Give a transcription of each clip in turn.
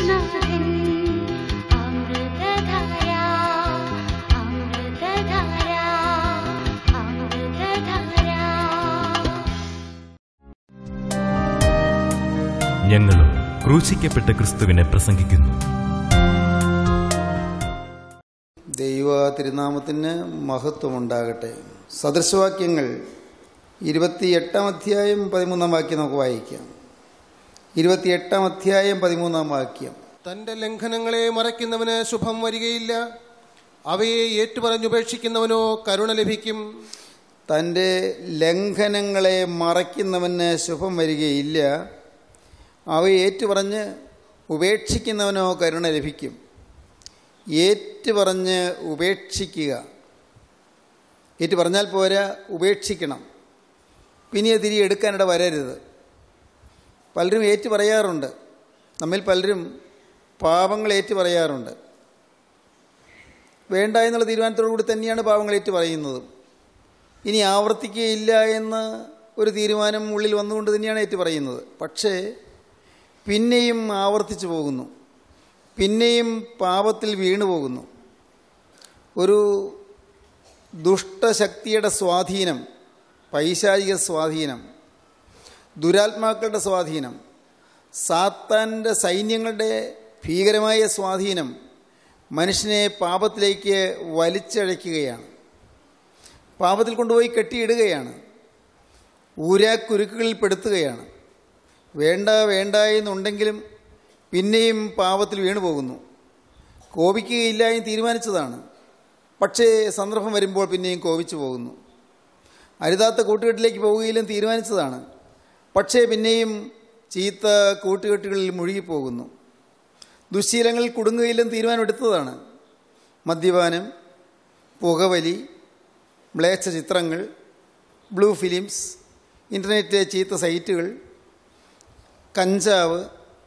യേശുനാഥൻ അമൃതധാര അമൃതധാര അമൃതധാര ഞങ്ങളും ക്രൂശിക്കപ്പെട്ട ക്രിസ്തുവിനെ പ്രസംഗിക്കുന്നു ദൈവ തിരുനാമത്തിന് മഹത്വമുണ്ടാകട്ടെ സദൃശവാക്യങ്ങൾ ഇരുപത്തിയെട്ടാം അധ്യായം പതിമൂന്നാം വാക്യം നമുക്ക് വായിക്കാം ഇരുപത്തിയെട്ടാം അധ്യായം പതിമൂന്നാം വാക്യം തന്റെ ലംഘനങ്ങളെ മറയ്ക്കുന്നവന് ശുഭം വരികയില്ല അവയെ ഏറ്റുപറഞ്ഞുപേക്ഷിക്കുന്നവനോ കരുണ ലഭിക്കും തൻ്റെ ലംഘനങ്ങളെ മറയ്ക്കുന്നവന് ശുഭം വരികയില്ല അവയെ ഏറ്റുപറഞ്ഞ് ഉപേക്ഷിക്കുന്നവനോ കരുണ ലഭിക്കും ഏറ്റുപറഞ്ഞ് ഉപേക്ഷിക്കുക ഏറ്റു പറഞ്ഞാൽ പോരാ ഉപേക്ഷിക്കണം പിന്നെ അത് തിരികെ എടുക്കാനിട വരരുത് പലരും ഏറ്റു പറയാറുണ്ട് നമ്മിൽ പലരും പാപങ്ങൾ ഏറ്റു പറയാറുണ്ട് വേണ്ട എന്നുള്ള തീരുമാനത്തോടു കൂടി തന്നെയാണ് പാവങ്ങൾ ഏറ്റു പറയുന്നത് ഇനി ആവർത്തിക്കുകയില്ല എന്ന് ഒരു തീരുമാനം ഉള്ളിൽ വന്നുകൊണ്ട് തന്നെയാണ് ഏറ്റു പറയുന്നത് പക്ഷേ പിന്നെയും ആവർത്തിച്ചു പോകുന്നു പിന്നെയും പാപത്തിൽ വീണു പോകുന്നു ഒരു ദുഷ്ടശക്തിയുടെ സ്വാധീനം പൈശാചിക സ്വാധീനം ദുരാത്മാക്കളുടെ സ്വാധീനം സാത്താൻ്റെ സൈന്യങ്ങളുടെ ഭീകരമായ സ്വാധീനം മനുഷ്യനെ പാപത്തിലേക്ക് വലിച്ചഴയ്ക്കുകയാണ് പാപത്തിൽ കൊണ്ടുപോയി കെട്ടിയിടുകയാണ് ഊരാക്കുരുക്കുകളിൽ പെടുത്തുകയാണ് വേണ്ട വേണ്ട എന്നുണ്ടെങ്കിലും പിന്നെയും പാപത്തിൽ വീണു പോകുന്നു കോപിക്കുകയില്ല എന്ന് തീരുമാനിച്ചതാണ് പക്ഷേ സന്ദർഭം വരുമ്പോൾ പിന്നെയും കോപിച്ചു പോകുന്നു അരുതാത്ത കൂട്ടുകെട്ടിലേക്ക് പോവുകയിലും തീരുമാനിച്ചതാണ് പക്ഷേ പിന്നെയും ചീത്ത കൂട്ടുകെട്ടുകളിൽ മുഴുകിപ്പോകുന്നു ദുശ്ശീലങ്ങളിൽ കുടുങ്ങുകയിലും തീരുമാനമെടുത്തതാണ് മദ്യപാനം പുകവലി മ്ലേച്ഛ ചിത്രങ്ങൾ ബ്ലൂ ഫിലിംസ് ഇൻ്റർനെറ്റ് ചീത്ത സൈറ്റുകൾ കഞ്ചാവ്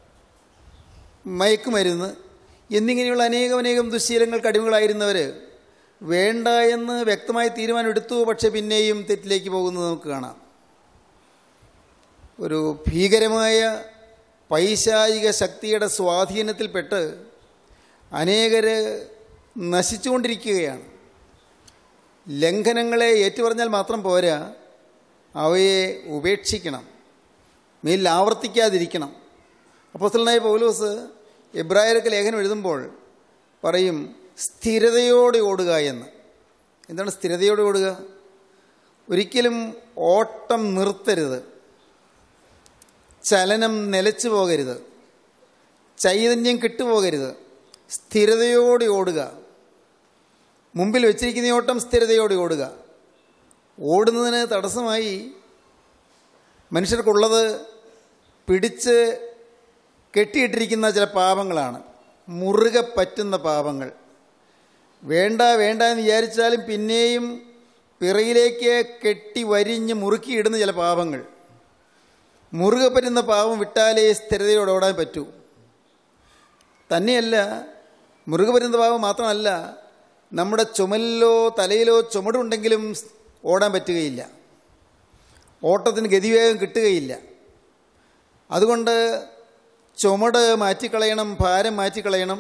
മയക്കുമരുന്ന് എന്നിങ്ങനെയുള്ള അനേകം അനേകം ദുശ്ശീലങ്ങൾക്ക് അടിമകളായിരുന്നവർ വേണ്ട എന്ന് വ്യക്തമായ തീരുമാനം എടുത്തു പക്ഷെ പിന്നെയും തെറ്റിലേക്ക് പോകുന്നത് നമുക്ക് കാണാം ഒരു ഭീകരമായ പൈശാചിക ശക്തിയുടെ സ്വാധീനത്തിൽപ്പെട്ട് അനേകർ നശിച്ചുകൊണ്ടിരിക്കുകയാണ് ലംഘനങ്ങളെ ഏറ്റുപറഞ്ഞാൽ മാത്രം പോരാ അവയെ ഉപേക്ഷിക്കണം മേലിൽ ആവർത്തിക്കാതിരിക്കണം അപ്പോസ്തലനായ പൗലോസ് എബ്രായർക്ക് ലേഖനം എഴുതുമ്പോൾ പറയും സ്ഥിരതയോടെ ഓടുക എന്ന് എന്താണ് സ്ഥിരതയോടെ ഓടുക ഒരിക്കലും ഓട്ടം നിർത്തരുത് ചലനം നിലച്ചു പോകരുത് ചൈതന്യം കിട്ടുപോകരുത് സ്ഥിരതയോടെ ഓടുക മുമ്പിൽ വെച്ചിരിക്കുന്ന ഈ ഓട്ടം സ്ഥിരതയോടെ ഓടുക ഓടുന്നതിന് തടസ്സമായി മനുഷ്യർക്കുള്ളത് പിടിച്ച് കെട്ടിയിട്ടിരിക്കുന്ന ചില പാപങ്ങളാണ് മുറുകെ പറ്റുന്ന പാപങ്ങൾ വേണ്ട വേണ്ട എന്ന് വിചാരിച്ചാലും പിന്നെയും പിറകിലേക്ക് കെട്ടി വരിഞ്ഞ് മുറുക്കിയിടുന്ന ചില പാപങ്ങൾ മുറുകെ പറ്റുന്ന പാപം വിട്ടാലേ സ്ഥിരതയോടെ ഓടാൻ പറ്റൂ തന്നെയല്ല മുറുകെ പറ്റുന്ന പാപം മാത്രമല്ല നമ്മുടെ ചുമലിലോ തലയിലോ ചുമടുണ്ടെങ്കിലും ഓടാൻ പറ്റുകയില്ല ഓട്ടത്തിന് ഗതിവേഗം കിട്ടുകയില്ല അതുകൊണ്ട് ചുമട് മാറ്റിക്കളയണം ഭാരം മാറ്റിക്കളയണം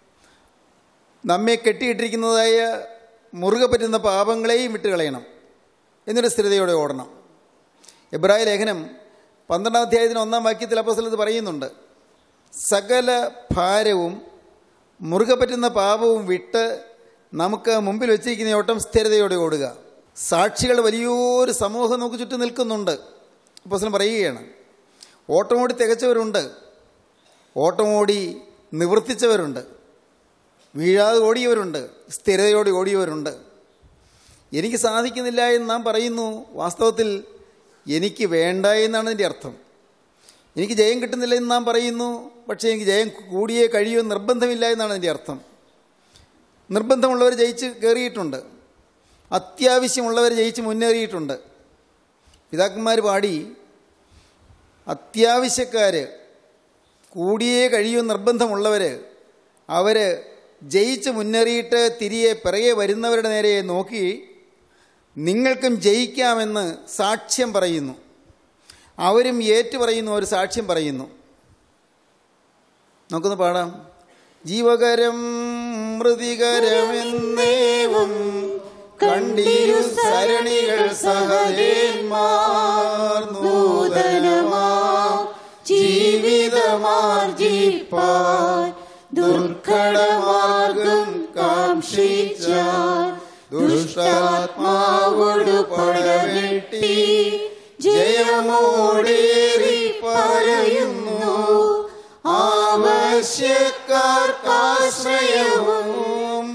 നമ്മെ കെട്ടിയിട്ടിരിക്കുന്നതായ മുറുകെ പറ്റുന്ന പാപങ്ങളെയും വിട്ടുകളയണം എന്നൊരു സ്ഥിരതയോടെ ഓടണം എബ്രായ ലേഖനം പന്ത്രണ്ടാം അധ്യായത്തിന് ഒന്നാം വാക്യത്തിൽ അപ്പോൾ സ്ഥലത്ത് പറയുന്നുണ്ട് സകല ഭാരവും മുറുകെ പറ്റുന്ന പാപവും വിട്ട് നമുക്ക് മുമ്പിൽ വെച്ചിരിക്കുന്ന ഈ ഓട്ടം സ്ഥിരതയോടെ ഓടുക സാക്ഷികൾ വലിയൊരു സമൂഹം നമുക്ക് ചുറ്റും നിൽക്കുന്നുണ്ട് അപ്പോൾ പറയുകയാണ് ഓട്ടമോടി തികച്ചവരുണ്ട് ഓട്ടമോടി നിവർത്തിച്ചവരുണ്ട് വീഴാതെ ഓടിയവരുണ്ട് സ്ഥിരതയോടെ ഓടിയവരുണ്ട് എനിക്ക് സാധിക്കുന്നില്ല എന്ന് നാം പറയുന്നു വാസ്തവത്തിൽ എനിക്ക് വേണ്ട എന്നാണ് ഇതിൻ്റെ അർത്ഥം എനിക്ക് ജയം കിട്ടുന്നില്ല എന്ന് നാം പറയുന്നു പക്ഷേ എനിക്ക് ജയം കൂടിയേ കഴിയൂ എന്ന് നിർബന്ധമില്ല എന്നാണ് അതിൻ്റെ അർത്ഥം നിർബന്ധമുള്ളവർ ജയിച്ച് കയറിയിട്ടുണ്ട് അത്യാവശ്യമുള്ളവർ ജയിച്ച് മുന്നേറിയിട്ടുണ്ട് പിതാക്കന്മാർ പാടി അത്യാവശ്യക്കാർ കൂടിയേ കഴിയൂ നിർബന്ധമുള്ളവർ അവർ ജയിച്ച് മുന്നേറിയിട്ട് തിരികെ പിറകെ വരുന്നവരുടെ നേരെ നോക്കി നിങ്ങൾക്കും ജയിക്കാമെന്ന് സാക്ഷ്യം പറയുന്നു അവരും ഏറ്റു പറയുന്നു ഒരു സാക്ഷ്യം പറയുന്നു നമുക്കൊന്ന് പാടാം ജീവകരം മൃതികരമെന്നേവും കണ്ടിരു സരണികൾ സഹദേന്മാർ നൂതനമാ ജീവിതമാർജിപ്പാൻ ദുർഘടമാർഗം കാക്ഷിച്ചാൽ ദുഷ്ടാത്മാവോട് പടവെട്ടി ജയമോടേറി പറയുന്നു ആവശ്യക്കാർക്കാശ്രയവും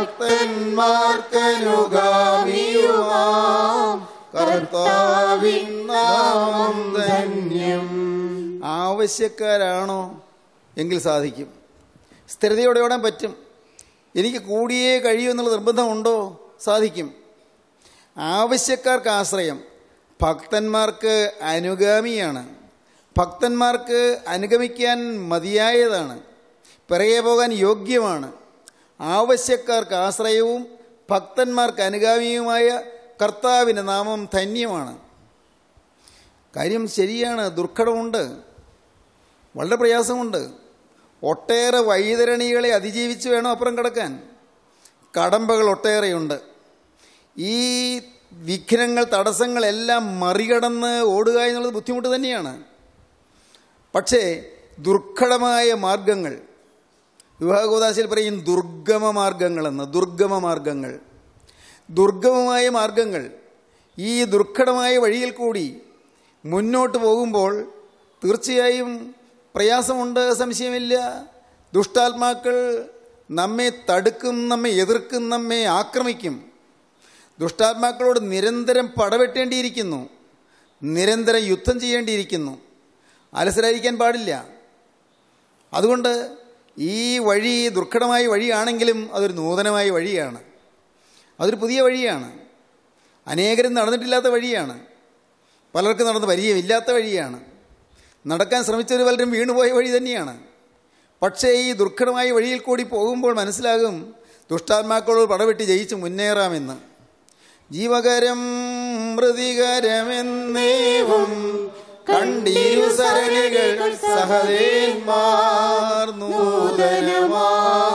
ഭക്തന്മാർക്കനുഗാമിയുമാം കർത്താവിൻ നാമം ധന്യം ആവശ്യക്കാരാണോ എങ്കിൽ സാധിക്കും സ്ഥിരതയോടെ ഓടാൻ പറ്റും എനിക്ക് കൂടിയേ കഴിയൂ എന്നുള്ള നിർബന്ധമുണ്ടോ സാധിക്കും ആവശ്യക്കാർക്ക് ആശ്രയം ഭക്തന്മാർക്ക് അനുഗാമിയാണ് ഭക്തന്മാർക്ക് അനുഗമിക്കാൻ മതിയായതാണ് പിറകെ പോകാൻ യോഗ്യമാണ് ആവശ്യക്കാർക്ക് ആശ്രയവും ഭക്തന്മാർക്ക് അനുഗാമിയുമായ കർത്താവിൻ്റെ നാമം ധന്യമാണ് കാര്യം ശരിയാണ് ദുർഘടമുണ്ട് വളരെ പ്രയാസമുണ്ട് ഒട്ടേറെ വൈതരണികളെ അതിജീവിച്ച് വേണം അപ്പുറം കിടക്കാൻ കടമ്പകൾ ഒട്ടേറെയുണ്ട് ഈ വിഘ്നങ്ങൾ തടസ്സങ്ങളെല്ലാം മറികടന്ന് ഓടുക എന്നുള്ളത് ബുദ്ധിമുട്ട് തന്നെയാണ് പക്ഷേ ദുർഘടമായ മാർഗങ്ങൾ വിവാഹഗോദാശയിൽ പറയും ദുർഗമ മാർഗങ്ങളെന്ന് ദുർഗമ മാർഗങ്ങൾ ദുർഗമമായ മാർഗങ്ങൾ ഈ ദുർഘടമായ വഴിയിൽ കൂടി മുന്നോട്ട് പോകുമ്പോൾ തീർച്ചയായും പ്രയാസമുണ്ട് സംശയമില്ല ദുഷ്ടാത്മാക്കൾ നമ്മെ തടുക്കും നമ്മെ എതിർക്കും നമ്മെ ആക്രമിക്കും ദുഷ്ടാത്മാക്കളോട് നിരന്തരം പടവെട്ടേണ്ടിയിരിക്കുന്നു നിരന്തരം യുദ്ധം ചെയ്യേണ്ടിയിരിക്കുന്നു അലസരായിരിക്കാൻ പാടില്ല അതുകൊണ്ട് ഈ വഴി ദുർഘടമായ വഴിയാണെങ്കിലും അതൊരു നൂതനമായ വഴിയാണ് അതൊരു പുതിയ വഴിയാണ് അനേകരും നടന്നിട്ടില്ലാത്ത വഴിയാണ് പലർക്കും നടന്ന് പരിചയമില്ലാത്ത വഴിയാണ് നടക്കാൻ ശ്രമിച്ചവർ പലരും വീണുപോയ വഴി തന്നെയാണ് പക്ഷേ ഈ ദുർഘടമായ വഴിയിൽ കൂടി പോകുമ്പോൾ മനസ്സിലാകും ദുഷ്ടാത്മാക്കളോട് പടവെട്ടി ജയിച്ച് മുന്നേറാമെന്ന് ജീവകരം മൃതികരമെന്നേവും കണ്ടിരു സരണികൾ സഹദേന്മാർ നൂതനമാ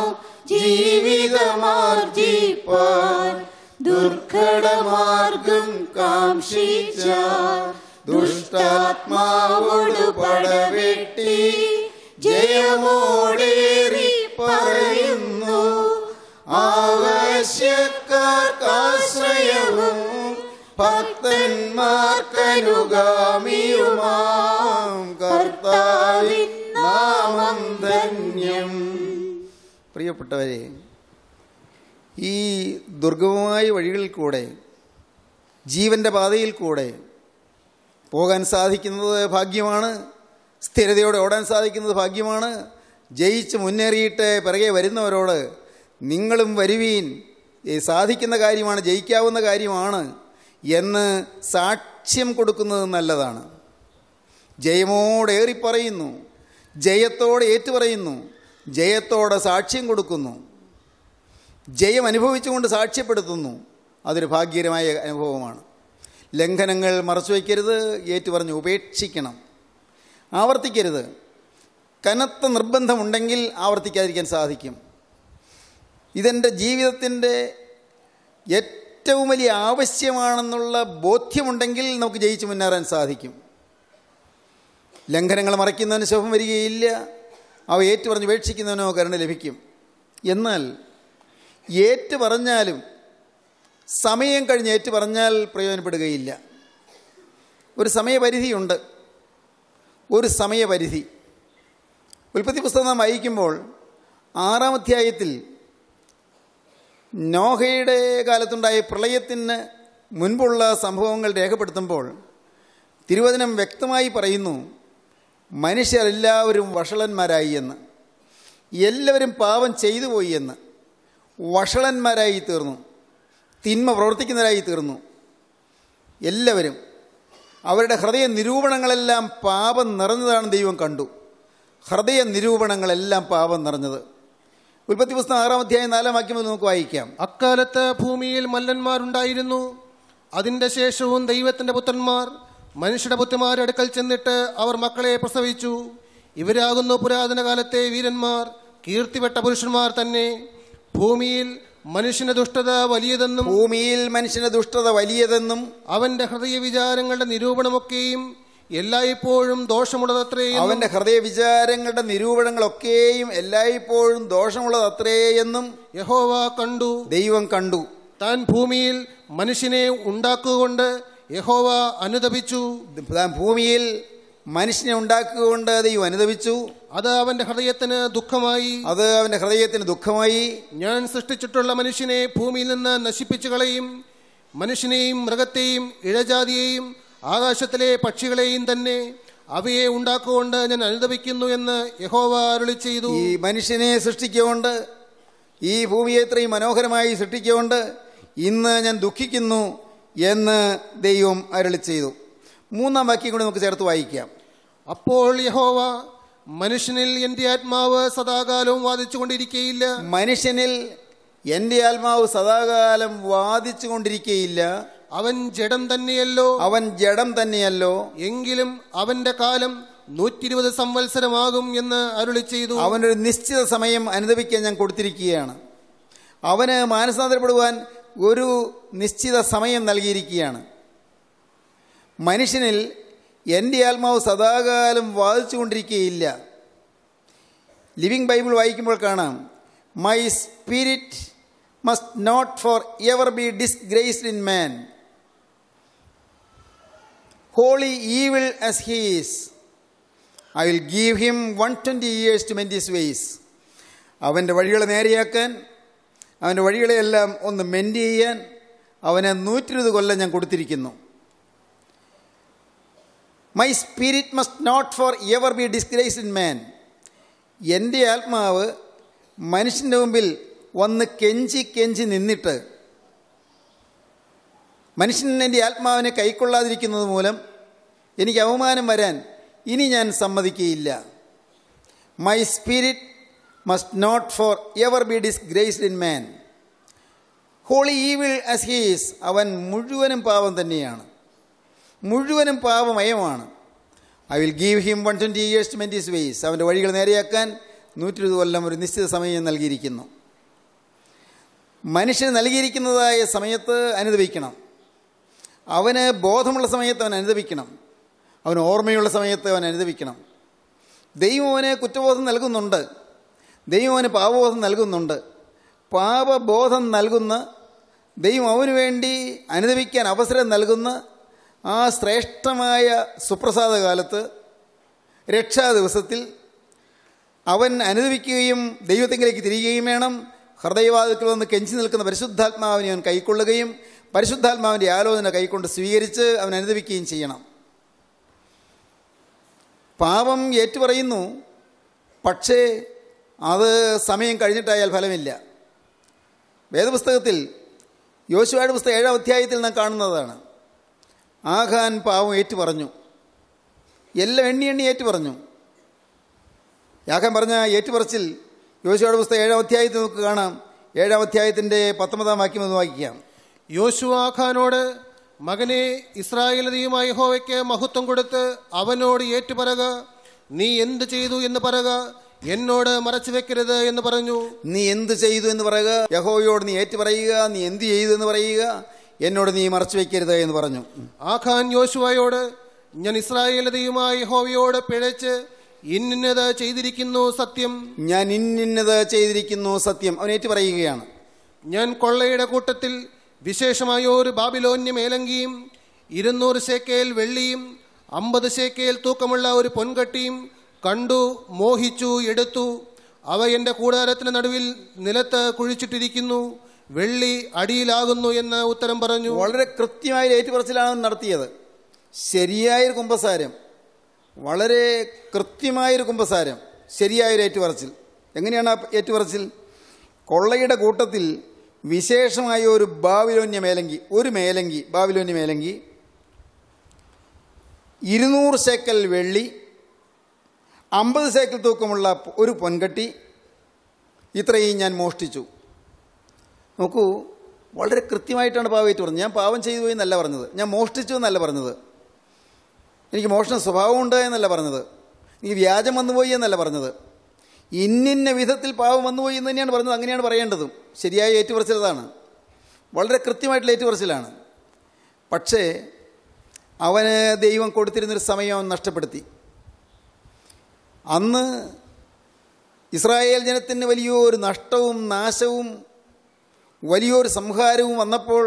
ജീവിതമാർജിപ്പാൻ ദുർഘടമാർഗം കാക്ഷിച്ചാൽ ദുഷ്ടാത്മാവോട് പടവെട്ടി ജയമോടേറി പറയുന്നു ആവശ്യക്കാർക്കാശ്രയവും ഭക്തന്മാർക്കനുഗാമിയുമാം കർത്താവിൻ നാമം ധന്യം പ്രിയപ്പെട്ടവരെ ഈ ദുർഗമമായ വഴികളിൽ കൂടെ ജീവൻ്റെ പാതയിൽ കൂടെ പോകാൻ സാധിക്കുന്നത് ഭാഗ്യമാണ് സ്ഥിരതയോടെ ഓടാൻ സാധിക്കുന്നത് ഭാഗ്യമാണ് ജയിച്ച് മുന്നേറിയിട്ട് പിറകെ വരുന്നവരോട് നിങ്ങളും വരുവീൻ ഈ സാധിക്കുന്ന കാര്യമാണ് ജയിക്കാവുന്ന കാര്യമാണ് എന്ന് സാക്ഷ്യം കൊടുക്കുന്നത് നല്ലതാണ് ജയമോടേറി പറയുന്നു ജയത്തോടെ ഏറ്റുപറയുന്നു ജയത്തോടെ സാക്ഷ്യം കൊടുക്കുന്നു ജയം അനുഭവിച്ചുകൊണ്ട് സാക്ഷ്യപ്പെടുത്തുന്നു അതൊരു ഭാഗ്യകരമായ അനുഭവമാണ് ലംഘനങ്ങൾ മറച്ചുവയ്ക്കരുത് ഏറ്റുപറഞ്ഞ് ഉപേക്ഷിക്കണം ആവർത്തിക്കരുത് കനത്ത നിർബന്ധമുണ്ടെങ്കിൽ ആവർത്തിക്കാതിരിക്കാൻ സാധിക്കും ഇതെൻ്റെ ജീവിതത്തിൻ്റെ ഏറ്റവും വലിയ ആവശ്യമാണെന്നുള്ള ബോധ്യമുണ്ടെങ്കിൽ നമുക്ക് ജയിച്ചു മുന്നേറാൻ സാധിക്കും ലംഘനങ്ങൾ മറയ്ക്കുന്നതിന് ശുഭം വരികയില്ല അവ ഏറ്റുപറഞ്ഞ് ഉപേക്ഷിക്കുന്നതിനോ കരുണ ലഭിക്കും എന്നാൽ ഏറ്റു പറഞ്ഞാലും സമയം കഴിഞ്ഞ് ഏറ്റു പറഞ്ഞാൽ പ്രയോജനപ്പെടുകയില്ല ഒരു സമയപരിധിയുണ്ട് ഒരു സമയപരിധി ഉൽപ്പത്തി പുസ്തകം നാം വായിക്കുമ്പോൾ ആറാം അധ്യായത്തിൽ നോഹയുടെ കാലത്തുണ്ടായ പ്രളയത്തിന് മുൻപുള്ള സംഭവങ്ങൾ രേഖപ്പെടുത്തുമ്പോൾ തിരുവചനം വ്യക്തമായി പറയുന്നു മനുഷ്യരെല്ലാവരും വഷളന്മാരായി എന്ന് എല്ലാവരും പാപം ചെയ്തു പോയി എന്ന് വഷളന്മാരായി തീർന്നു തിന്മ പ്രവർത്തിക്കുന്നവരായി തീർന്നു എല്ലാവരും അവരുടെ ഹൃദയ നിരൂപണങ്ങളെല്ലാം പാപം നിറഞ്ഞതാണ് ദൈവം കണ്ടു ഹൃദയ നിരൂപണങ്ങളെല്ലാം പാപം നിറഞ്ഞത് ഉൽപ്പത്തി പുസ്തകം ആറാം അധ്യായം നാലാം വാക്യം മുതൽ നമുക്ക് വായിക്കാം അക്കാലത്ത് ഭൂമിയിൽ മല്ലന്മാരുണ്ടായിരുന്നു അതിന്റെ ശേഷവും ദൈവത്തിന്റെ പുത്രന്മാർ മനുഷ്യരുടെ പുത്രന്മാരുടെ അടുക്കൽ ചെന്നിട്ട് അവർ മക്കളെ പ്രസവിച്ചു ഇവരാകുന്നു പുരാതന കാലത്തെ വീരന്മാർ കീർത്തിപ്പെട്ട പുരുഷന്മാർ തന്നെ ഭൂമിയിൽ മനുഷ്യന്റെ ദുഷ്ടത വലിയതെന്നും ഭൂമിയിൽ മനുഷ്യന്റെ ദുഷ്ടത വലിയതെന്നും അവന്റെ ഹൃദയ വിചാരങ്ങളുടെ നിരൂപണമൊക്കെയും എല്ലായ്പ്പോഴും ദോഷമുള്ളതത്രേ എന്നും അവന്റെ ഹൃദയ വിചാരങ്ങളുടെ നിരൂപണങ്ങളൊക്കെയും എല്ലായ്പ്പോഴും ദോഷമുള്ളത് അത്രേ എന്നും യഹോവ കണ്ടു ദൈവം കണ്ടു താൻ ഭൂമിയിൽ മനുഷ്യനെ ഉണ്ടാക്കുകൊണ്ട് യഹോവ അനുദപിച്ചു താൻ ഭൂമിയിൽ മനുഷ്യനെ ഉണ്ടാക്കുകൊണ്ട് ദൈവം അനുദപിച്ചു അത് അവന്റെ ഹൃദയത്തിന് ദുഃഖമായി അത് അവന്റെ ഹൃദയത്തിന് ദുഃഖമായി ഞാൻ സൃഷ്ടിച്ചിട്ടുള്ള മനുഷ്യനെ ഭൂമിയിൽ നിന്ന് നശിപ്പിച്ചു കളയും മനുഷ്യനെയും മൃഗത്തെയും ഇഴജാതിയെയും ആകാശത്തിലെ പക്ഷികളെയും തന്നെ അവയെ ഉണ്ടാക്കുകൊണ്ട് ഞാൻ അനുദപിക്കുന്നു എന്ന് യഹോവ അരുളി ചെയ്തു ഈ മനുഷ്യനെ സൃഷ്ടിക്കൊണ്ട് ഈ ഭൂമിയെ ഇത്രയും മനോഹരമായി സൃഷ്ടിക്കൊണ്ട് ഇന്ന് ഞാൻ ദുഃഖിക്കുന്നു എന്ന് ദൈവം അരുളി ചെയ്തു മൂന്നാം വാക്യം കൂടി നമുക്ക് ചേർത്ത് വായിക്കാം അപ്പോൾ യഹോവ മനുഷ്യനിൽ എന്റെ ആത്മാവ് സദാകാലവും വാദിച്ചുകൊണ്ടിരിക്കയില്ല മനുഷ്യനിൽ എൻ്റെ ആത്മാവ് സദാകാലം വാദിച്ചു കൊണ്ടിരിക്കുകയില്ല അവൻ ജഡം തന്നെയല്ലോ അവൻ ജഡം തന്നെയല്ലോ എങ്കിലും അവന്റെ കാലം നൂറ്റിരുപത് സംവത്സരമാകും എന്ന് അരുളി ചെയ്തു അവനൊരു നിശ്ചിത സമയം അനുദപിക്കാൻ ഞാൻ കൊടുത്തിരിക്കുകയാണ് അവന് മാനസാന്തരപ്പെടുവാൻ ഒരു നിശ്ചിത സമയം നൽകിയിരിക്കുകയാണ് മനുഷ്യനിൽ എൻ്റെ ആത്മാവ് സദാകാലം വാദിച്ചു കൊണ്ടിരിക്കുകയില്ല ലിവിങ് ബൈബിൾ വായിക്കുമ്പോൾ കാണാം my spirit must not for ever be disgraced in man holy evil as he's I will give him one twenty years to mend his ways അവൻ്റെ വഴികളെ നേരെയാക്കാൻ അവൻ്റെ വഴികളെയെല്ലാം ഒന്ന് മെൻറ്റ് ചെയ്യാൻ അവന് നൂറ്റിരുപത് കൊല്ലം ഞാൻ കൊടുത്തിരിക്കുന്നു my spirit must not for ever be disgraced in man എൻ്റെ ആത്മാവ് മനുഷ്യൻ്റെ മുമ്പിൽ വന്ന് കെഞ്ചി കെഞ്ചി നിന്നിട്ട് മനുഷ്യൻ എൻ്റെ ആത്മാവിനെ കൈക്കൊള്ളാതിരിക്കുന്നത് മൂലം എനിക്ക് അവമാനം വരാൻ ഇനി ഞാൻ സമ്മതിക്കുകയില്ല my spirit must not for ever be disgraced in man holy evil as he's അവൻ മുഴുവനും പാപം തന്നെയാണ് മുഴുവനും പാപമയമാണ് I will give him one twenty years to mend his ways അവൻ്റെ വഴികൾ നേരെയാക്കാൻ നൂറ്റി ഇരുപത് കൊല്ലം ഒരു നിശ്ചിത സമയം നൽകിയിരിക്കുന്നു മനുഷ്യന് നൽകിയിരിക്കുന്നതായ സമയത്ത് അനുദപിക്കണം അവന് ബോധമുള്ള സമയത്ത് അവൻ അനുദപിക്കണം അവന് ഓർമ്മയുള്ള സമയത്ത് അവൻ അനുദപിക്കണം ദൈവം അവന് കുറ്റബോധം നൽകുന്നുണ്ട് ദൈവം അവന് പാപബോധം നൽകുന്നുണ്ട് പാപബോധം നൽകുന്ന ദൈവം അവന് വേണ്ടി അനുദപിക്കാൻ അവസരം നൽകുന്ന ആ ശ്രേഷ്ഠമായ സുപ്രസാദ കാലത്ത് രക്ഷാ ദിവസത്തിൽ അവൻ അനുദപിക്കുകയും ദൈവത്തെങ്കിലേക്ക് തിരികുകയും വേണം ഹൃദയവാദത്തിൽ വന്ന് കെഞ്ചി നിൽക്കുന്ന പരിശുദ്ധാത്മാവിനെ അവൻ കൈക്കൊള്ളുകയും പരിശുദ്ധാത്മാവിൻ്റെ ആലോചന കൈക്കൊണ്ട് സ്വീകരിച്ച് അവൻ അനുദപിക്കുകയും ചെയ്യണം പാപം ഏറ്റുപറയുന്നു പക്ഷേ അത് സമയം കഴിഞ്ഞിട്ടായാൽ ഫലമില്ല വേദപുസ്തകത്തിൽ യോശുവയുടെ പുസ്തകം ഏഴാം അധ്യായത്തിൽ നാം കാണുന്നതാണ് ആഖാൻ പാവം ഏറ്റുപറഞ്ഞു എല്ലാം എണ്ണി എണ്ണി ഏറ്റുപറഞ്ഞു യാഖാൻ പറഞ്ഞ ഏറ്റുപറച്ചിൽ യോശുവയുടെ പുസ്തകം ഏഴാം അധ്യായത്തിൽ നമുക്ക് കാണാം ഏഴാം അധ്യായത്തിൻ്റെ പത്തൊമ്പതാം വാക്യം ഒന്ന് വായിക്കാം യോശുവ ഖാനോട് മകനെ ഇസ്രായേൽ ദൈവമായ യഹോവയ്ക്ക് മഹത്വം കൊടുത്ത് അവനോട് ഏറ്റുപറക നീ എന്ത് ചെയ്തു എന്ന് പറക എന്നോട് മറച്ചു വെക്കരുത് എന്ന് പറഞ്ഞു നീ എന്ത് ചെയ്തു എന്ന് പറയുക യഹോവയോട് നീ ഏറ്റു പറയുക നീ എന്ത് ചെയ്തു എന്ന് പറയുക എന്നോട് നീ മറച്ചു വെക്കരുത് എന്ന് പറഞ്ഞു ആഖാൻ യോശുവയോട് ഞാൻ ഇസ്രായേൽ ദൈവമായ യഹോവയോട് പിഴച്ച് ഇന്നത് ചെയ്തിരിക്കുന്നു സത്യം ഞാൻ ഇന്നിന്നത് ചെയ്തിരിക്കുന്നു സത്യം അവൻ ഏറ്റു പറയുകയാണ് ഞാൻ കൊള്ളയുടെ കൂട്ടത്തിൽ വിശേഷമായ ഒരു ബാബിലോന്യ മേലങ്കിയും ഇരുന്നൂറ് ശേക്കേൽ വെള്ളിയും അമ്പത് ശേക്കേൽ തൂക്കമുള്ള ഒരു പൊൻകട്ടിയും കണ്ടു മോഹിച്ചു എടുത്തു അവ എൻ്റെ കൂടാരത്തിന് നടുവിൽ നിലത്ത് കുഴിച്ചിട്ടിരിക്കുന്നു വെള്ളി അടിയിലാകുന്നു എന്ന് ഉത്തരം പറഞ്ഞു വളരെ കൃത്യമായ ഏറ്റുപറച്ചിലാണ് അവൻ നടത്തിയത് ശരിയായൊരു കുമ്പസാരം വളരെ കൃത്യമായൊരു കുമ്പസാരം ശരിയായൊരു ഏറ്റുപറച്ചിൽ എങ്ങനെയാണ് ആ ഏറ്റുപറച്ചിൽ കൊള്ളയുടെ കൂട്ടത്തിൽ വിശേഷമായ ഒരു ബാബിലോന്യ മേലങ്കി ഒരു മേലങ്കി ബാബിലോന്യ മേലങ്കി ഇരുന്നൂറ് ശേക്കൽ വെള്ളി അമ്പത് ശേക്കൽ തൂക്കമുള്ള ഒരു പൊൻകട്ടി ഇത്രയും ഞാൻ മോഷ്ടിച്ചു നോക്കൂ വളരെ കൃത്യമായിട്ടാണ് പാവമായിട്ട് പറഞ്ഞത് ഞാൻ പാവം ചെയ്തു പോയി എന്നല്ല പറഞ്ഞത് ഞാൻ മോഷ്ടിച്ചു എന്നല്ല പറഞ്ഞത് എനിക്ക് മോഷണ സ്വഭാവമുണ്ട് എന്നല്ല പറഞ്ഞത് ഈ വ്യാജം വന്നുപോയി എന്നല്ല പറഞ്ഞത് ഇന്നിന്ന വിധത്തിൽ പാവം വന്നുപോയി എന്ന് തന്നെയാണ് പറഞ്ഞത് അങ്ങനെയാണ് പറയേണ്ടതും ശരിയായ ഏറ്റുപറച്ചിലതാണ് വളരെ കൃത്യമായിട്ടുള്ള ഏറ്റുപറച്ചിലാണ് പക്ഷേ അവന് ദൈവം കൊടുത്തിരുന്നൊരു സമയം അവൻ നഷ്ടപ്പെടുത്തി അന്ന് ഇസ്രായേൽ ജനത്തിന് വലിയൊരു നഷ്ടവും നാശവും വലിയൊരു സംഹാരവും വന്നപ്പോൾ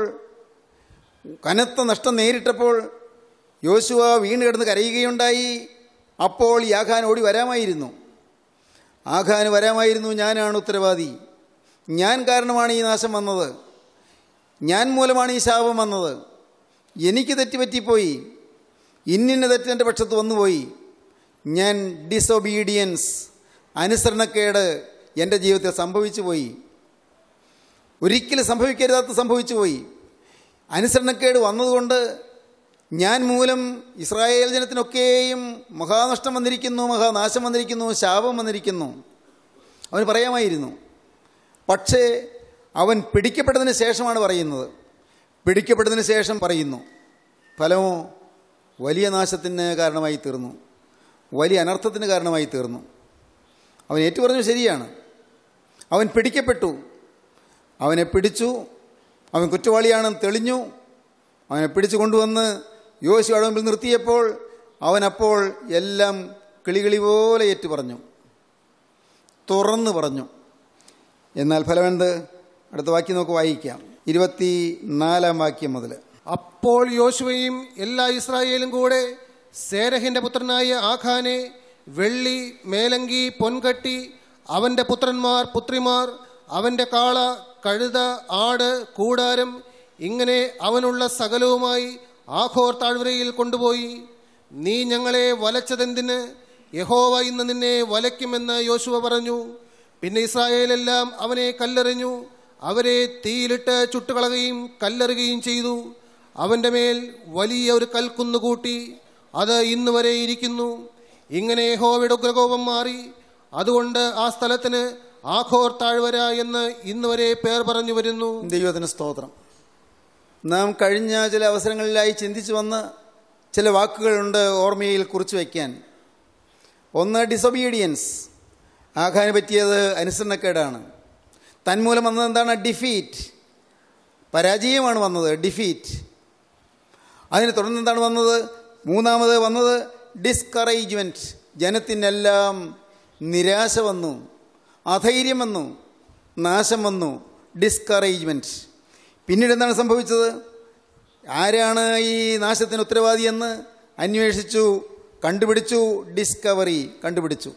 കനത്ത നഷ്ടം നേരിട്ടപ്പോൾ യോശുവ വീണ് കിടന്ന് കരയുകയുണ്ടായി അപ്പോൾ ഈ ആഖാൻ ഓടി വരാമായിരുന്നു ആഖാന് വരാമായിരുന്നു ഞാനാണ് ഉത്തരവാദി ഞാൻ കാരണമാണ് ഈ നാശം വന്നത് ഞാൻ മൂലമാണ് ഈ ശാപം വന്നത് എനിക്ക് തെറ്റുപറ്റിപ്പോയി ഇന്നിന്ന തെറ്റ് എൻ്റെ പക്ഷത്ത് വന്നുപോയി ഞാൻ ഡിസൊബീഡിയൻസ് അനുസരണക്കേട് എൻ്റെ ജീവിതത്തിൽ സംഭവിച്ചു പോയി ഒരിക്കലും സംഭവിക്കരുതാത്ത സംഭവിച്ചു പോയി അനുസരണക്കേട് വന്നതുകൊണ്ട് ഞാൻ മൂലം ഇസ്രായേൽ ജനത്തിനൊക്കെയും മഹാനഷ്ടം വന്നിരിക്കുന്നു മഹാനാശം വന്നിരിക്കുന്നു ശാപം വന്നിരിക്കുന്നു അവന് പറയാമായിരുന്നു പക്ഷേ അവൻ പിടിക്കപ്പെട്ടതിന് ശേഷമാണ് പറയുന്നത് പിടിക്കപ്പെട്ടതിന് ശേഷം പറയുന്നു ഫലമോ വലിയ നാശത്തിന് കാരണമായി തീർന്നു വലിയ അനർത്ഥത്തിന് കാരണമായി തീർന്നു അവൻ ഏറ്റുപറഞ്ഞു ശരിയാണ് അവൻ പിടിക്കപ്പെട്ടു അവനെ പിടിച്ചു അവൻ കുറ്റവാളിയാണെന്ന് തെളിഞ്ഞു അവനെ പിടിച്ചു കൊണ്ടുവന്ന് യോശുവയുടെ മുമ്പിൽ നിർത്തിയപ്പോൾ അവനപ്പോൾ എല്ലാം കിളികിളി പോലെ ഏറ്റു പറഞ്ഞു തുറന്നു പറഞ്ഞു എന്നാൽ ഫലമെന്ത് അടുത്ത വാക്യം നമുക്ക് വായിക്കാം ഇരുപത്തി നാലാം വാക്യം മുതൽ അപ്പോൾ യോശുവയും എല്ലാ ഇസ്രായേലും കൂടെ സേരഹിന്റെ പുത്രനായ ആഖാനെ വെള്ളി മേലങ്കി പൊൻകട്ടി അവന്റെ പുത്രന്മാർ പുത്രിമാർ അവന്റെ കാള കഴുത ആട് കൂടാരം ഇങ്ങനെ അവനുള്ള സകലവുമായി ആഖോർ താഴ്വരയിൽ കൊണ്ടുപോയി നീ ഞങ്ങളെ വലച്ചതെന്തിന് യഹോവ ഇന്ന് നിന്നെ വലയ്ക്കുമെന്ന് യോശുവ പറഞ്ഞു പിന്നെ ഇസ്രായേലെല്ലാം അവനെ കല്ലെറിഞ്ഞു അവരെ തീയിലിട്ട് ചുട്ടുകളയുകയും കല്ലെറുകയും ചെയ്തു അവന്റെ മേൽ വലിയ ഒരു കൽക്കുന്ന് കൂട്ടി അത് ഇന്ന് വരെ ഇരിക്കുന്നു ഇങ്ങനെ യഹോവയുടെ ഉഗ്രകോപം മാറി അതുകൊണ്ട് ആ സ്ഥലത്തിന് ആഖോർ താഴ്വര എന്ന് ഇന്ന് വരെ പേർ പറഞ്ഞു വരുന്നു ദൈവത്തിന് സ്തോത്രം നാം കഴിഞ്ഞ ചില അവസരങ്ങളിലായി ചിന്തിച്ചു വന്ന ചില വാക്കുകളുണ്ട് ഓർമ്മയിൽ കുറിച്ച് വയ്ക്കാൻ ഒന്ന് ഡിസൊബീഡിയൻസ് ആഖാന് പറ്റിയത് അനുസരണക്കേടാണ് തന്മൂലം വന്നത് എന്താണ് ഡിഫീറ്റ് പരാജയമാണ് വന്നത് ഡിഫീറ്റ് അതിനെ തുടർന്ന് എന്താണ് വന്നത് മൂന്നാമത് വന്നത് ഡിസ്കറേജ്മെൻറ്റ് ജനത്തിനെല്ലാം നിരാശ വന്നു അധൈര്യം വന്നു നാശം വന്നു ഡിസ്കറേജ്മെൻറ്റ് പിന്നീട് എന്താണ് സംഭവിച്ചത് ആരാണ് ഈ നാശത്തിന് ഉത്തരവാദിയെന്ന് അന്വേഷിച്ചു കണ്ടുപിടിച്ചു ഡിസ്കവറി കണ്ടുപിടിച്ചു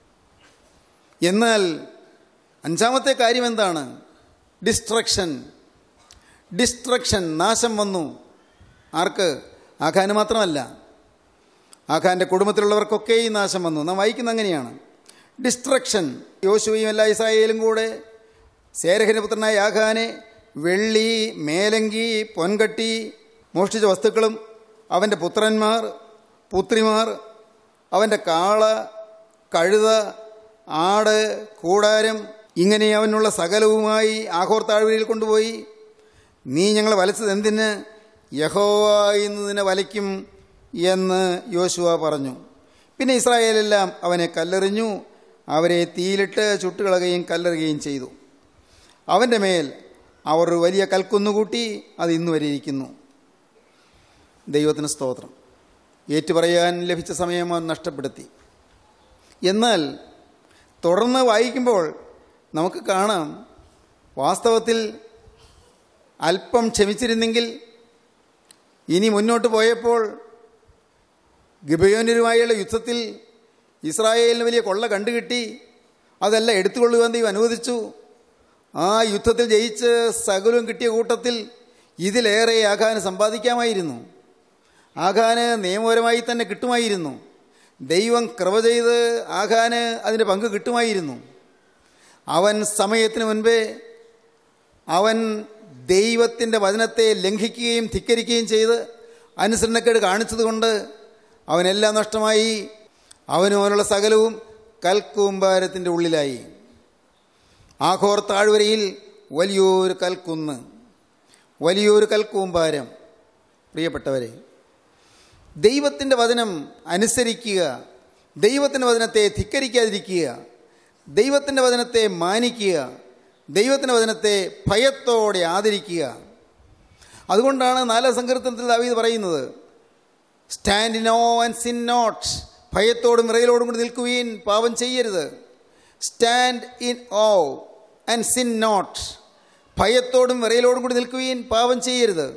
എന്നാൽ അഞ്ചാമത്തെ കാര്യം എന്താണ് ഡിസ്ട്രക്ഷൻ ഡിസ്ട്രക്ഷൻ നാശം വന്നു ആർക്ക് ആഖാന് മാത്രമല്ല ആഖാൻ്റെ കുടുംബത്തിലുള്ളവർക്കൊക്കെ ഈ നാശം വന്നു നാം വായിക്കുന്ന അങ്ങനെയാണ് ഡിസ്ട്രക്ഷൻ യോശുവയും എല്ലാ ഇസ്രായേലും കൂടെ സേരഹന്റെ പുത്രനായ ആഖാനെ വെള്ളി മേലങ്കി പൊൻകട്ടി മോഷ്ടിച്ച വസ്തുക്കളും അവൻ്റെ പുത്രന്മാർ പുത്രിമാർ അവൻ്റെ കാള കഴുത ആട് കൂടാരം ഇങ്ങനെ അവനുള്ള സകലവുമായി ആഘോർ താഴ്വരയിൽ കൊണ്ടുപോയി നീ ഞങ്ങളെ വലച്ചത് എന്തിന് യഹോവ ഇന്ന് നിന്നെ വലയ്ക്കും എന്ന് യോശുവ പറഞ്ഞു പിന്നെ ഇസ്രായേലെല്ലാം അവനെ കല്ലെറിഞ്ഞു അവരെ തീയിലിട്ട് ചുട്ടുകളയുകയും കല്ലെറുകയും ചെയ്തു അവൻ്റെ മേൽ അവർ ഒരു വലിയ കൽക്കുന്നുകൂട്ടി അത് ഇന്ന് വരെ ഇരിക്കുന്നു ദൈവത്തിന് സ്തോത്രം ഏറ്റുപറയാൻ ലഭിച്ച സമയം അവൻ നഷ്ടപ്പെടുത്തി എന്നാൽ തുടർന്ന് വായിക്കുമ്പോൾ നമുക്ക് കാണാം വാസ്തവത്തിൽ അല്പം ക്ഷമിച്ചിരുന്നെങ്കിൽ ഇനി മുന്നോട്ട് പോയപ്പോൾ ഗിബയോനരുമായുള്ള യുദ്ധത്തിൽ ഇസ്രായേലിന് വലിയ കൊള്ള കണ്ടുകിട്ടി അതെല്ലാം എടുത്തുകൊള്ളുവാൻ ദൈവം അനുവദിച്ചു ആ യുദ്ധത്തിൽ ജയിച്ച് സകലവും കിട്ടിയ കൂട്ടത്തിൽ ഇതിലേറെ ആഖാന് സമ്പാദിക്കാമായിരുന്നു ആഖാന് നിയമപരമായി തന്നെ കിട്ടുമായിരുന്നു ദൈവം കൃപ ചെയ്ത് ആഖാന് അതിൻ്റെ പങ്ക് കിട്ടുമായിരുന്നു അവൻ സമയത്തിന് മുൻപേ അവൻ ദൈവത്തിൻ്റെ വചനത്തെ ലംഘിക്കുകയും ധിക്കരിക്കുകയും ചെയ്ത് അനുസരണക്കേട് കാണിച്ചതുകൊണ്ട് അവനെല്ലാം നഷ്ടമായി അവനും അവനുള്ള സകലവും കൽക്കൂമ്പാരത്തിൻ്റെ ഉള്ളിലായി ആഘോർ താഴ്വരയിൽ വലിയൊരു കൽക്കുന്ന് വലിയൊരു കൽക്കൂമ്പാരം പ്രിയപ്പെട്ടവരെ ദൈവത്തിൻ്റെ വചനം അനുസരിക്കുക ദൈവത്തിൻ്റെ വചനത്തെ ധിക്കരിക്കാതിരിക്കുക ദൈവത്തിൻ്റെ വചനത്തെ മാനിക്കുക ദൈവത്തിൻ്റെ വചനത്തെ ഭയത്തോടെ ആദരിക്കുക അതുകൊണ്ടാണ് നാലാം സങ്കീർത്തനത്തിൽ ദാവീദ് പറയുന്നത് stand no and sin not ഭയത്തോടും വിറയിലോടും കൂടി നിൽക്കുവീൻ പാപം ചെയ്യരുത് stand in awe and sin not ഭയത്തോടും വിറയിലോടും കൂടി നിൽക്കുവീൻ പാപം ചെയ്യരുത്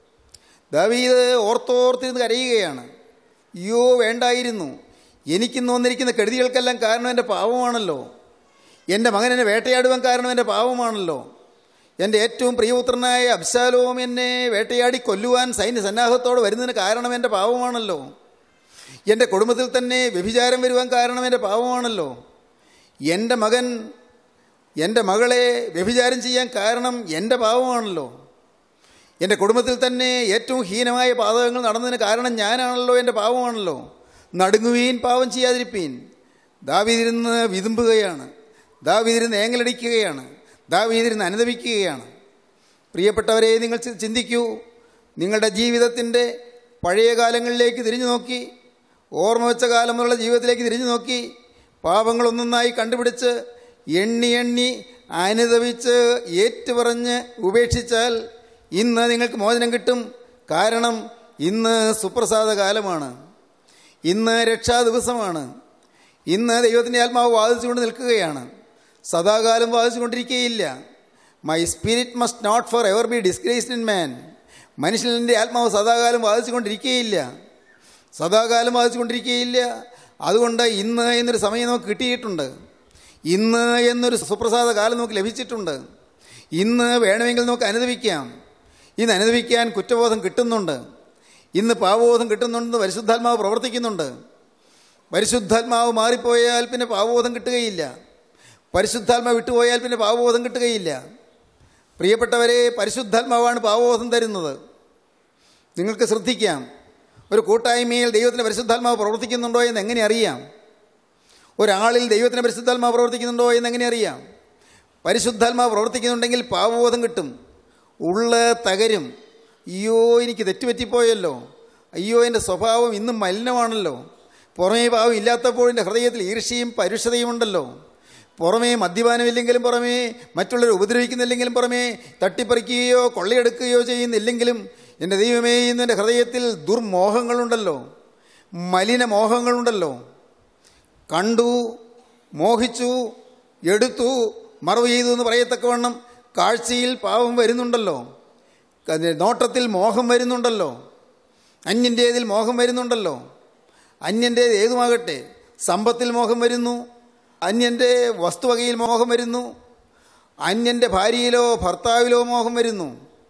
ദാവീദ് ഓർത്തോർത്തിരുന്ന് കരയുകയാണ് അയ്യോ വേണ്ടായിരുന്നു എനിക്കിന്ന് വന്നിരിക്കുന്ന കെടുതികൾക്കെല്ലാം കാരണം എൻ്റെ പാവമാണല്ലോ എൻ്റെ മകൻ എന്നെ വേട്ടയാടുവാൻ കാരണം എൻ്റെ പാവമാണല്ലോ എൻ്റെ ഏറ്റവും പ്രിയപുത്രനായ അബ്ശാലോം എന്നെ വേട്ടയാടി കൊല്ലുവാൻ സൈന്യ സന്നാഹത്തോടെ വരുന്നതിന് കാരണം എൻ്റെ പാവമാണല്ലോ എൻ്റെ കുടുംബത്തിൽ തന്നെ വ്യഭിചാരം വരുവാൻ കാരണം എൻ്റെ പാവമാണല്ലോ എൻ്റെ മകൻ എൻ്റെ മകളെ വ്യഭിചാരം ചെയ്യാൻ കാരണം എൻ്റെ പാവമാണല്ലോ എൻ്റെ കുടുംബത്തിൽ തന്നെ ഏറ്റവും ഹീനമായ പാതകങ്ങൾ നടന്നതിന് കാരണം ഞാനാണല്ലോ എൻ്റെ പാവമാണല്ലോ നടുങ്ങുവീൻ പാവം ചെയ്യാതിരിപ്പീൻ ദാവീതിരുന്ന് വിതുമ്പുകയാണ് ദാവീതിരുന്ന് ഏങ്ങലടിക്കുകയാണ് ദാവീതിരുന്ന് അനുദപിക്കുകയാണ് പ്രിയപ്പെട്ടവരെ നിങ്ങൾ ചി- ചിന്തിക്കൂ നിങ്ങളുടെ ജീവിതത്തിൻ്റെ പഴയ കാലങ്ങളിലേക്ക് തിരിഞ്ഞു നോക്കി ഓർമ്മ വെച്ച കാലം മുതലുള്ള ജീവിതത്തിലേക്ക് തിരിഞ്ഞു നോക്കി പാപങ്ങളൊന്നൊന്നായി കണ്ടുപിടിച്ച് എണ്ണി എണ്ണി അനുദവിച്ച് ഏറ്റുപറഞ്ഞ് ഉപേക്ഷിച്ചാൽ ഇന്ന് നിങ്ങൾക്ക് മോചനം കിട്ടും കാരണം ഇന്ന് സുപ്രസാദ കാലമാണ് ഇന്ന് രക്ഷാ ദിവസമാണ് ഇന്ന് ദൈവത്തിൻ്റെ ആത്മാവ് വാദിച്ചുകൊണ്ട് നിൽക്കുകയാണ് സദാകാലം വാദിച്ചുകൊണ്ടിരിക്കുകയില്ല my spirit must not for ever be disgraced in man മനുഷ്യൻ്റെ ആത്മാവ് സദാകാലം വാദിച്ചുകൊണ്ടിരിക്കുകയില്ല സദാകാലം വാദിച്ചുകൊണ്ടിരിക്കുകയില്ല അതുകൊണ്ട് ഇന്ന് എന്നൊരു സമയം നമുക്ക് കിട്ടിയിട്ടുണ്ട് ഇന്ന് എന്നൊരു സുപ്രസാദ കാലം നമുക്ക് ലഭിച്ചിട്ടുണ്ട് ഇന്ന് വേണമെങ്കിൽ നമുക്ക് അനുദവിക്കാം ഇന്ന് അനുദവിക്കാൻ കുറ്റബോധം കിട്ടുന്നുണ്ട് ഇന്ന് പാവബോധം കിട്ടുന്നുണ്ടെന്ന് പരിശുദ്ധാത്മാവ് പ്രവർത്തിക്കുന്നുണ്ട് പരിശുദ്ധാത്മാവ് മാറിപ്പോയാൽ പിന്നെ പാവബോധം കിട്ടുകയില്ല പരിശുദ്ധാത്മാവ് വിട്ടുപോയാൽ പിന്നെ പാവബോധം കിട്ടുകയില്ല പ്രിയപ്പെട്ടവരെ പരിശുദ്ധാത്മാവാണ് പാവബോധം തരുന്നത് നിങ്ങൾക്ക് ശ്രദ്ധിക്കാം ഒരു കൂട്ടായ്മയിൽ ദൈവത്തിൻ്റെ പരിശുദ്ധാത്മാവ് പ്രവർത്തിക്കുന്നുണ്ടോ എന്ന് എങ്ങനെ അറിയാം ഒരാളിൽ ദൈവത്തിൻ്റെ പരിശുദ്ധാത്മാവ് പ്രവർത്തിക്കുന്നുണ്ടോ എന്ന് എങ്ങനെ അറിയാം പരിശുദ്ധാത്മാവ് പ്രവർത്തിക്കുന്നുണ്ടെങ്കിൽ പാവബോധം കിട്ടും ഉള്ള തകരും അയ്യോ എനിക്ക് തെറ്റുപറ്റിപ്പോയല്ലോ അയ്യോ എൻ്റെ സ്വഭാവം ഇന്നും മലിനമാണല്ലോ പുറമേ പാവം ഇല്ലാത്തപ്പോൾ എൻ്റെ ഹൃദയത്തിൽ ഈർഷ്യയും പരുഷതയും ഉണ്ടല്ലോ പുറമേ മദ്യപാനമില്ലെങ്കിലും പുറമേ മറ്റുള്ളവർ ഉപദ്രവിക്കുന്നില്ലെങ്കിലും പുറമേ തട്ടിപ്പറിക്കുകയോ കൊള്ളയെടുക്കുകയോ ചെയ്യുന്നില്ലെങ്കിലും എൻ്റെ ദൈവമേ ഇന്ന് എൻ്റെ ഹൃദയത്തിൽ ദുർമോഹങ്ങളുണ്ടല്ലോ മലിന മോഹങ്ങളുണ്ടല്ലോ കണ്ടു മോഹിച്ചു എടുത്തു മറവ് ചെയ്തു എന്ന് പറയത്തക്കവണ്ണം കാഴ്ചയിൽ പാവം വരുന്നുണ്ടല്ലോ ക- നോട്ടത്തിൽ മോഹം വരുന്നുണ്ടല്ലോ അന്യൻ്റേതിൽ മോഹം വരുന്നുണ്ടല്ലോ അന്യൻ്റേത് ഏതുമാകട്ടെ സമ്പത്തിൽ മോഹം വരുന്നു അന്യൻ്റെ വസ്തുവകയിൽ മോഹം വരുന്നു അന്യൻ്റെ ഭാര്യയിലോ ഭർത്താവിലോ മോഹം വരുന്നു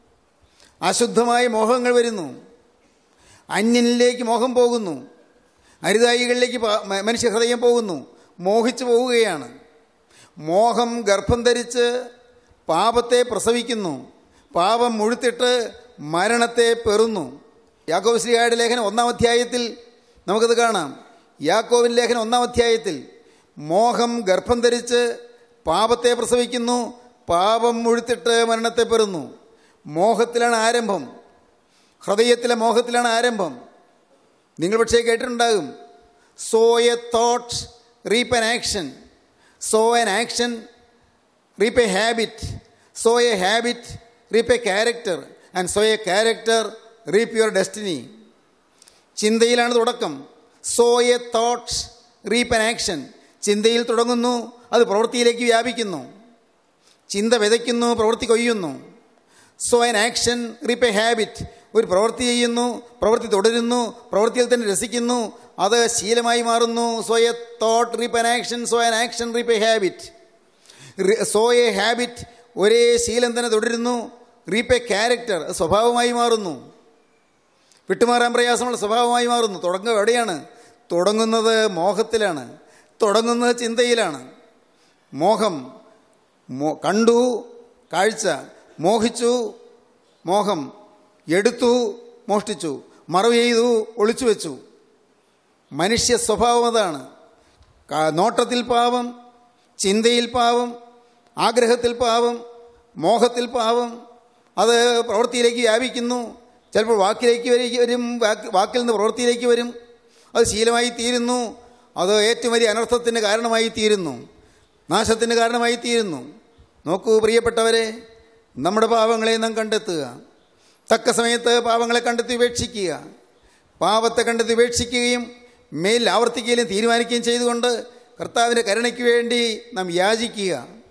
അശുദ്ധമായ മോഹങ്ങൾ വരുന്നു അന്യനിലേക്ക് മോഹം പോകുന്നു അരുതായികളിലേക്ക് പാ- മ- മനുഷ്യഹൃദയം പോകുന്നു മോഹിച്ചു പോവുകയാണ് മോഹം ഗർഭം ധരിച്ച് പാപത്തെ പ്രസവിക്കുന്നു പാപം മുഴുത്തിട്ട് മരണത്തെ പെറുന്നു യാക്കോബ് ശ്രീഹായുടെ ലേഖനം ഒന്നാം അധ്യായത്തിൽ നമുക്കത് കാണാം യാക്കോവിൻ ലേഖനം ഒന്നാം അധ്യായത്തിൽ മോഹം ഗർഭം ധരിച്ച് പാപത്തെ പ്രസവിക്കുന്നു പാപം മുഴുത്തിട്ട് മരണത്തെ പെറുന്നു മോഹത്തിലാണ് ആരംഭം ഹൃദയത്തിലെ മോഹത്തിലാണ് ആരംഭം നിങ്ങൾ പക്ഷേ കേട്ടിട്ടുണ്ടാകും sow a thought reap an action sow an action reap a habit sow a habit reap a character and sow a character reap your destiny ചിന്തയിലാണ് തുടക്കം sow a thoughts reap an action ചിന്തയിൽ തുടങ്ങുന്നു അത് പ്രവൃത്തിയിലേക്ക് വ്യാപിക്കുന്നു ചിന്ത വിതയ്ക്കുന്നു പ്രവൃത്തി കൊയ്യുന്നു sow an action reap a habit ഒരു പ്രവൃത്തി ചെയ്യുന്നു പ്രവൃത്തി തുടരുന്നു പ്രവൃത്തിയിൽ തന്നെ രസിക്കുന്നു അത് ശീലമായി മാറുന്നു sow a thought reap an action sow an action reap a habit sow a habit ഒരേ ശീലം തന്നെ തുടരുന്നു റീപ്പ് എ ക്യാരക്ടർ സ്വഭാവമായി മാറുന്നു വിട്ടുമാറാൻ പ്രയാസമുള്ള സ്വഭാവമായി മാറുന്നു തുടങ്ങുക എവിടെയാണ് തുടങ്ങുന്നത് മോഹത്തിലാണ് തുടങ്ങുന്നത് ചിന്തയിലാണ് മോഹം മോ കണ്ടു കാഴ്ച മോഹിച്ചു മോഹം എടുത്തു മോഷ്ടിച്ചു മറവ് ചെയ്തു ഒളിച്ചു വെച്ചു മനുഷ്യ സ്വഭാവം അതാണ് ക- നോട്ടത്തിൽ പാവം ചിന്തയിൽ പാവം ആഗ്രഹത്തിൽ പാവം മോഹത്തിൽ പാവം അത് പ്രവൃത്തിയിലേക്ക് വ്യാപിക്കുന്നു ചിലപ്പോൾ വാക്കിലേക്ക് വരി- വരും വാക്ക് വാക്കിൽ നിന്ന് പ്രവൃത്തിയിലേക്ക് വരും അത് ശീലമായി തീരുന്നു അത് ഏറ്റവും വലിയ അനർത്ഥത്തിന് കാരണമായി തീരുന്നു നാശത്തിന് കാരണമായി തീരുന്നു നോക്കൂ പ്രിയപ്പെട്ടവരെ നമ്മുടെ പാവങ്ങളെ നാം കണ്ടെത്തുക തക്ക സമയത്ത് പാവങ്ങളെ കണ്ടെത്തി ഉപേക്ഷിക്കുക പാപത്തെ കണ്ടെത്തി ഉപേക്ഷിക്കുകയും മേൽ ആവർത്തിക്കുകയും തീരുമാനിക്കുകയും ചെയ്തുകൊണ്ട് കർത്താവിൻ്റെ കരുണയ്ക്ക് വേണ്ടി നാം യാചിക്കുക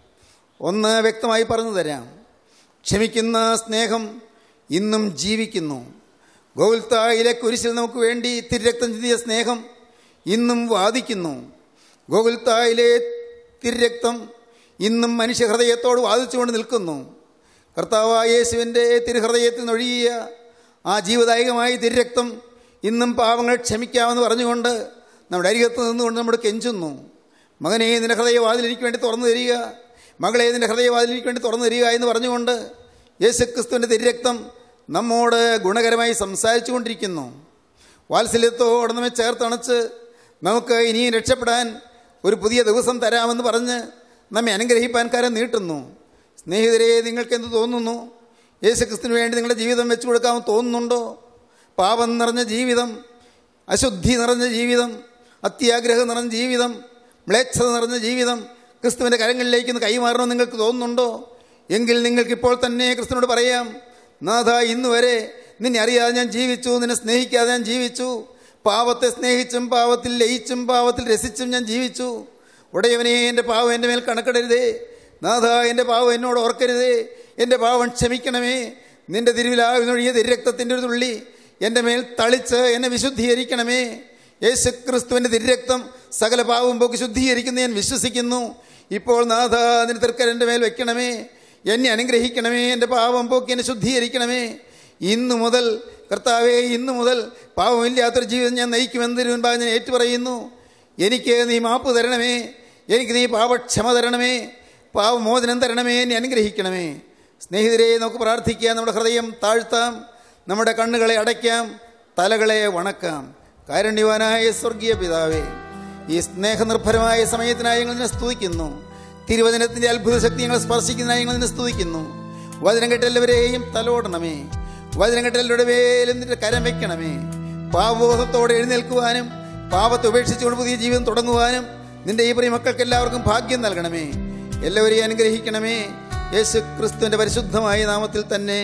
ഒന്ന് വ്യക്തമായി പറഞ്ഞു തരാം ക്ഷമിക്കുന്ന സ്നേഹം ഇന്നും ജീവിക്കുന്നു ഗോകുൽത്തായിലെ കുരിശിൽ നമുക്ക് വേണ്ടി തിരുരക്തം ചിന്തിയ സ്നേഹം ഇന്നും വാദിക്കുന്നു ഗോകുൽത്തായിലെ തിരുരക്തം ഇന്നും മനുഷ്യഹൃദയത്തോട് വാദിച്ചുകൊണ്ട് നിൽക്കുന്നു കർത്താവായ യേശുവിൻ്റെ തിരുഹൃദയത്തിൽ നിന്നൊഴുകിയ ആ ജീവദായകമായ തിരുരക്തം ഇന്നും പാവങ്ങൾ ക്ഷമിക്കാമെന്ന് പറഞ്ഞുകൊണ്ട് നമ്മുടെ അരികത്ത് നിന്നുകൊണ്ട് നമ്മൾ കെഞ്ചുന്നു മകനെ നിന്റെ ഹൃദയവാതിൽ എനിക്ക് വേണ്ടി തുറന്നു തരിക മകളെ നിന്റെ ഹൃദയവാതിൽ എനിക്ക് വേണ്ടി തുറന്നു തരിക എന്ന് പറഞ്ഞുകൊണ്ട് യേശുക്രിസ്തുവിൻ്റെ തിരുരക്തം നമ്മോട് ഗുണകരമായി സംസാരിച്ചു കൊണ്ടിരിക്കുന്നു വാത്സല്യത്തോടെ നമ്മെ ചേർത്തണച്ച് നമുക്ക് ഇനിയും രക്ഷപ്പെടാൻ ഒരു പുതിയ ദിവസം തരാമെന്ന് പറഞ്ഞ് നമ്മെ അനുഗ്രഹിപ്പാൻ കാരം നീട്ടുന്നു സ്നേഹിതരെ നിങ്ങൾക്ക് എന്ത് തോന്നുന്നു യേശുക്രിസ്തുവിന് വേണ്ടി നിങ്ങളുടെ ജീവിതം വെച്ചു കൊടുക്കാമെന്ന് തോന്നുന്നുണ്ടോ പാപം നിറഞ്ഞ ജീവിതം അശുദ്ധി നിറഞ്ഞ ജീവിതം അത്യാഗ്രഹം നിറഞ്ഞ ജീവിതം മ്ലേച്ഛത നിറഞ്ഞ ജീവിതം ക്രിസ്തുവിൻ്റെ കരങ്ങളിലേക്ക് ഒന്ന് കൈമാറണമെന്ന് നിങ്ങൾക്ക് തോന്നുന്നുണ്ടോ എങ്കിൽ നിങ്ങൾക്ക് ഇപ്പോൾ തന്നെ ക്രിസ്തുവിനോട് പറയാം നാഥ ഇന്ന് വരെ നിന്നെ അറിയാതെ ഞാൻ ജീവിച്ചു നിന്നെ സ്നേഹിക്കാതെ ഞാൻ ജീവിച്ചു പാവത്തെ സ്നേഹിച്ചും പാവത്തിൽ ലയിച്ചും പാവത്തിൽ രസിച്ചും ഞാൻ ജീവിച്ചു ഉടയവനെ എൻ്റെ പാവം എൻ്റെ മേൽ കണക്കിടരുതേ നാഥ എൻ്റെ പാവം എന്നോട് ഓർക്കരുതേ എൻ്റെ പാവം ക്ഷമിക്കണമേ നിന്റെ തിരുവിലാവിനൊഴിയ തിരുരക്തത്തിൻ്റെ ഒരു തുള്ളി എൻ്റെ മേൽ തളിച്ച് എന്നെ വിശുദ്ധീകരിക്കണമേ യേശു ക്രിസ്തുവിൻ്റെ തിരുരക്തം സകല പാവം പോക്ക് ശുദ്ധീകരിക്കുന്ന ഞാൻ വിശ്വസിക്കുന്നു ഇപ്പോൾ നാഥ അതിന് തൃക്കൻ എൻ്റെ മേൽ വെക്കണമേ എന്നെ അനുഗ്രഹിക്കണമേ എൻ്റെ പാവം പോക്കി എന്നെ ശുദ്ധീകരിക്കണമേ ഇന്നു മുതൽ കർത്താവേ ഇന്നു മുതൽ പാവമില്ലാത്തൊരു ജീവിതം ഞാൻ നയിക്കുമെന്നതിന് മുൻപാக ഞാൻ ഏറ്റുപറയുന്നു എനിക്ക് നീ മാപ്പ് തരണമേ എനിക്ക് നീ പാപക്ഷമ തരണമേ പാവമോചനം തരണമേ എന്നെ അനുഗ്രഹിക്കണമേ സ്നേഹിതരെ നമുക്ക് പ്രാർത്ഥിക്കാം നമ്മുടെ ഹൃദയം താഴ്ത്താം നമ്മുടെ കണ്ണുകളെ അടയ്ക്കാം തലകളെ വണക്കാം കാരുണ്യവാനായ സ്വർഗീയ പിതാവേ ഈ സ്നേഹനിർഭരമായ സമയത്തിനായി ഞങ്ങൾ നിന്നെ സ്തുതിക്കുന്നു തിരുവചനത്തിൻ്റെ അത്ഭുത ശക്തി ഞങ്ങളെ സ്പർശിക്കുന്നതിനായി ഞങ്ങൾ നിന്നെ സ്തുതിക്കുന്നു വചനം കേട്ട എല്ലാവരെയും തലോടണമേ വചനം കേട്ട എല്ലാവരുടെ മേലും നിന്റെ കരം വെക്കണമേ പാവബോധത്തോടെ എഴുന്നേൽക്കുവാനും പാപത്തെ ഉപേക്ഷിച്ചുകൊണ്ട് പുതിയ ജീവിതം തുടങ്ങുവാനും നിന്റെ ഈ പ്രിയ മക്കൾക്ക് എല്ലാവർക്കും ഭാഗ്യം നൽകണമേ എല്ലാവരെയും അനുഗ്രഹിക്കണമേ യേശു ക്രിസ്തുവിൻ്റെ പരിശുദ്ധമായ നാമത്തിൽ തന്നെ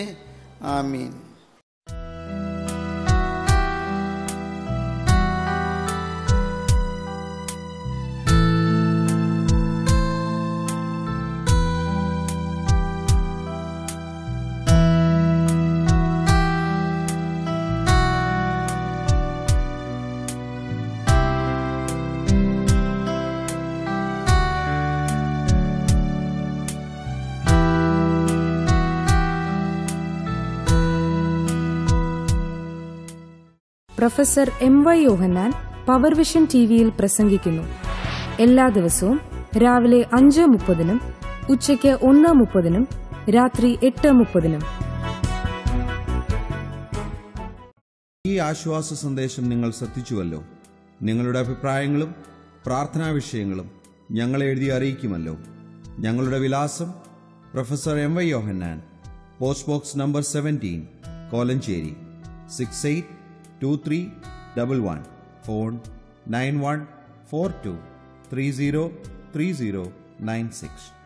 ആമീൻ professor M Y Yohannan power vision T വിയിൽ പ്രസംഗിക്കുന്നു എല്ലാ ദിവസവും രാവിലെ അഞ്ച് മുപ്പതിനും ഉച്ചയ്ക്ക് ഒന്ന് മുപ്പതിനും രാത്രി എട്ട് മുപ്പതിനും ഈ ആശ്വാസ സന്ദേശം നിങ്ങൾ ശ്രദ്ധിച്ചുവല്ലോ നിങ്ങളുടെ അഭിപ്രായങ്ങളും പ്രാർത്ഥനാ വിഷയങ്ങളും ഞങ്ങളെ എഴുതി അറിയിക്കുമല്ലോ ഞങ്ങളുടെ വിലാസം professor M Y Yohannan post box number seventeen Kolenchery six eight two three double one phone nine one four two three zero three zero nine six